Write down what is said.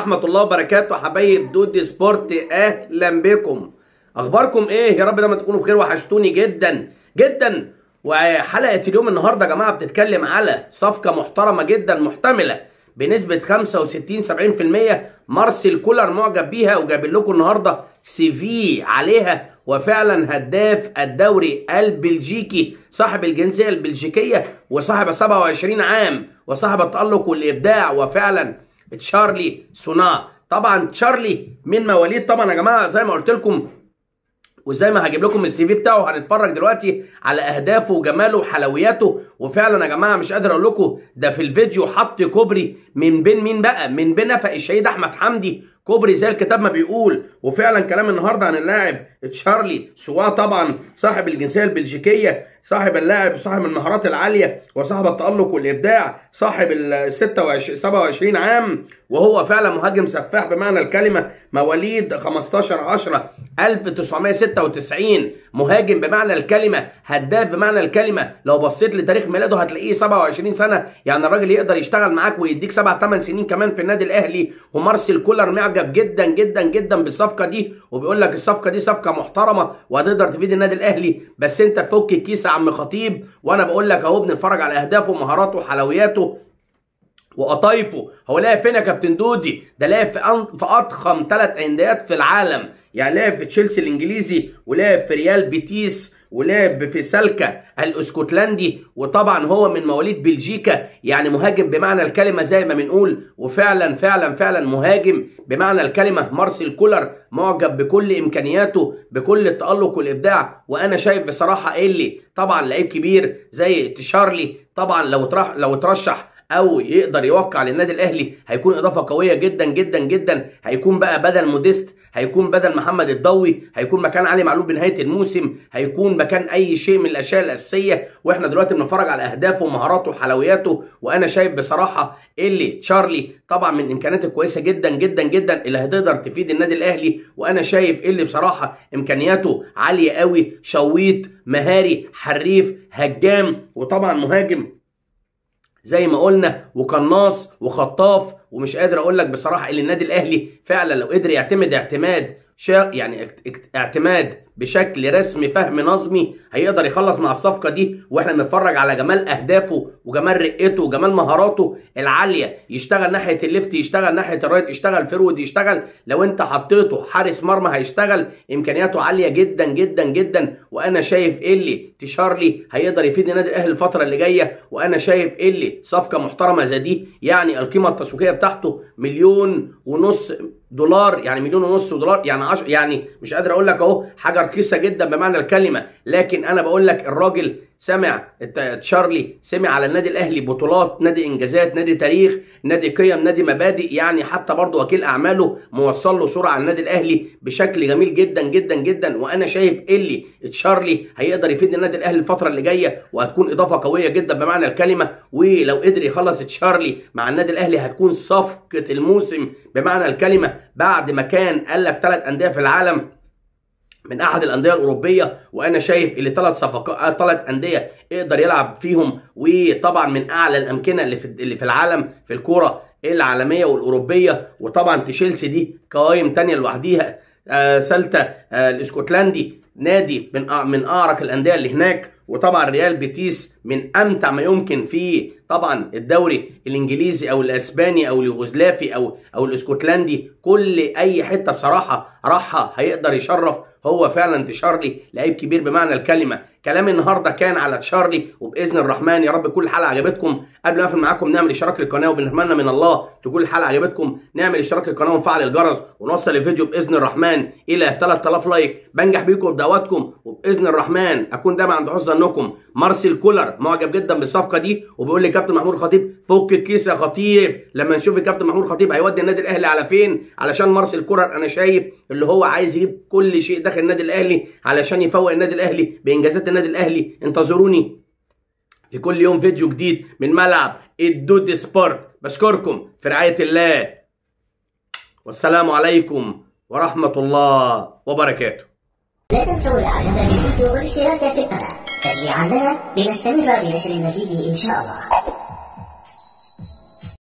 ورحمة الله وبركاته حبايب دودي سبورت أهلا بكم أخباركم إيه يا رب دايما تكونوا بخير وحشتوني جدا جدا وحلقة اليوم النهاردة يا جماعة بتتكلم على صفقة محترمة جدا محتملة بنسبة 65 70% مارسيل كولر معجب بيها وجايب لكم النهاردة سي في عليها وفعلا هداف الدوري البلجيكي صاحب الجنسية البلجيكية وصاحب 27 عام وصاحب التألق والإبداع وفعلا تشارلي سونا طبعا تشارلي من مواليد طبعا يا جماعة زي ما قلت لكم وزي ما هجيب لكم السي في بتاعه هنتفرج دلوقتي على اهدافه وجماله وحلوياته وفعلا يا جماعه مش قادر اقول لكم ده في الفيديو حط كوبري من بين مين بقى من بين نفق الشهيد احمد حمدي كوبري زي الكتاب ما بيقول وفعلا كلام النهارده عن اللاعب تشارلي سوا طبعا صاحب الجنسيه البلجيكيه صاحب اللاعب صاحب المهارات العاليه وصاحب التالق والابداع صاحب ال 26 27 عام وهو فعلا مهاجم سفاح بمعنى الكلمه مواليد 15 10 1996 مهاجم بمعنى الكلمه هداف بمعنى الكلمه لو بصيت لتاريخ ميلاده هتلاقيه 27 سنه يعني الراجل يقدر يشتغل معاك ويديك 7 8 سنين كمان في النادي الاهلي ومارسيل كولر معجب جدا جدا جدا بالصفقه دي وبيقول لك الصفقه دي صفقه محترمه وهتقدر تفيد النادي الاهلي بس انت فك الكيس يا عم خطيب وانا بقول لك اهو بنتفرج على اهدافه ومهاراته وحلوياته وقطايفه هو لعب فين يا كابتن دودي ده لعب في, أن... في اضخم ثلاث انديات في العالم يعني لعب في تشيلسي الانجليزي ولعب في ريال بيتيس ولعب في سالكا الاسكتلندي وطبعا هو من مواليد بلجيكا يعني مهاجم بمعنى الكلمه زي ما بنقول وفعلا فعلا فعلا مهاجم بمعنى الكلمه مارسيل كولر معجب بكل امكانياته بكل التالق والابداع وانا شايف بصراحه اللي طبعا لعيب كبير زي تشارلي طبعا لو ترح لو ترشح او يقدر يوقع للنادي الاهلي هيكون اضافه قويه جدا جدا جدا هيكون بقى بدل موديست هيكون بدل محمد الضوي هيكون مكان علي معلول بنهايه الموسم هيكون مكان اي شيء من الاشياء الاساسيه واحنا دلوقتي بنتفرج على اهدافه ومهاراته وحلوياته وانا شايف بصراحه اللي تشارلي طبعا من امكانياته كويسه جدا جدا جدا اللي هتقدر تفيد النادي الاهلي وانا شايف اللي بصراحه امكانياته عاليه قوي شويط مهاري حريف هجام وطبعا مهاجم زي ما قلنا وقناص وخطاف ومش قادر اقول لك بصراحه ان النادي الاهلي فعلا لو قدر يعتمد اعتماد شا يعني اعتماد بشكل رسمي فهم نظمي هيقدر يخلص مع الصفقه دي واحنا بنتفرج على جمال اهدافه وجمال رقته وجمال مهاراته العاليه يشتغل ناحيه الليفت يشتغل ناحيه الرايت يشتغل فيرود يشتغل لو انت حطيته حارس مرمى هيشتغل امكانياته عاليه جدا جدا جدا وانا شايف اللي تشارلي هيقدر يفيد النادي الاهلي الفتره اللي جايه وانا شايف اللي صفقه محترمه زي دي يعني القيمه التسويقيه بتاعته مليون ونص دولار يعني مليون ونص دولار يعني عش... يعني مش قادر اقول لك اهو حاجه رخيصه جدا بمعنى الكلمه لكن انا بقول لك الراجل سمع تشارلي سمع على النادي الاهلي بطولات نادي انجازات نادي تاريخ نادي قيم نادي مبادئ يعني حتى برضه وكيل اعماله موصل له صوره عن النادي الاهلي بشكل جميل جدا جدا جدا وانا شايف اللي تشارلي هيقدر يفيد النادي الاهلي الفتره اللي جايه وهتكون اضافه قويه جدا بمعنى الكلمه ولو قدر يخلص تشارلي مع النادي الاهلي هتكون صفقه الموسم بمعنى الكلمه بعد ما كان قال لك ثلاث انديه في العالم من احد الانديه الاوروبيه وانا شايف اللي ثلاث صفقات ثلاث انديه يقدر يلعب فيهم وطبعا من اعلى الامكنه اللي في اللي في العالم في الكوره العالميه والاوروبيه وطبعا تشيلسي دي قوائم ثانيه لوحديها آه سلتا آه الاسكتلندي نادي من من اعرق الانديه اللي هناك وطبعا ريال بيتيس من امتع ما يمكن في طبعا الدوري الانجليزي او الاسباني او اليوغوسلافي او او الاسكتلندي كل اي حته بصراحه راحها هيقدر يشرف هو فعلا تشارلي لعيب كبير بمعنى الكلمه كلام النهارده كان على تشارلي وباذن الرحمن يا رب كل حلقه عجبتكم قبل ما اقفل معاكم نعمل اشتراك للقناه وبنتمنى من الله تكون الحلقه عجبتكم نعمل اشتراك للقناه ونفعل الجرس ونوصل الفيديو باذن الرحمن الى 3000 لايك بنجح بيكم بدعواتكم وباذن الرحمن اكون دايما عند حسن ظنكم مارسيل كولر معجب جدا بالصفقه دي وبيقول لي كابتن محمود خطيب فك الكيس يا خطيب لما نشوف الكابتن محمود خطيب هيودي النادي الاهلي على فين علشان مارسيل كولر انا شايف اللي هو عايز يجيب كل شيء داخل النادي الاهلي علشان يفوق النادي الاهلي بانجازات النادي الاهلي انتظروني في كل يوم فيديو جديد من ملعب الدود سبورت بشكركم في رعايه الله والسلام عليكم ورحمه الله وبركاته لا تنسوا الاعجاب بالفيديو والاشتراك في القناة تشجيعا لنا لنستمر بنشر المزيد ان شاء الله